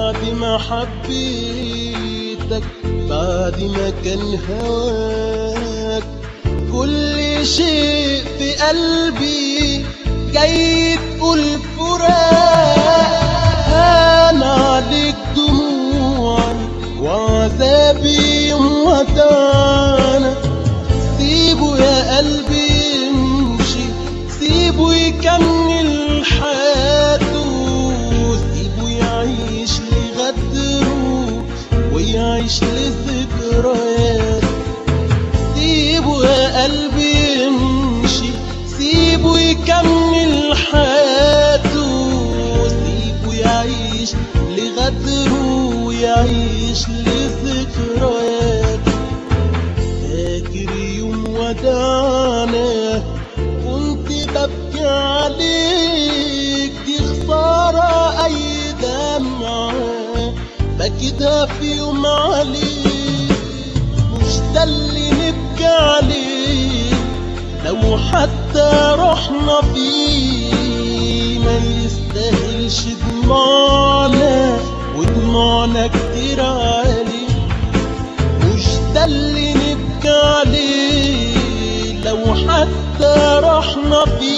بعد ما حبيتك بعد ما كان هواك كل شيء في قلبي جاي تقول فراق هان عليك دموعي وعذابي يوم ودانا سيبه يا قلبي يمشي سيبه يكمل حياته سيبه يعيش لغدره ويعيش لذكرياته سيبه يا قلبي يمشي سيبه يكمل حياته سيبه يعيش لغدره ويعيش لذكرياته فاكر يوم ودانا كنت ببكي عليك دي خسارة أي دمعة بكيتها في يوم عليك مش ده اللي نبكي عليه لو حتى رحنا فيه ما يستاهلش دموعنا ودموعنا كتير عليه مش ده اللي نبكي عليه لو حتى رحنا فيه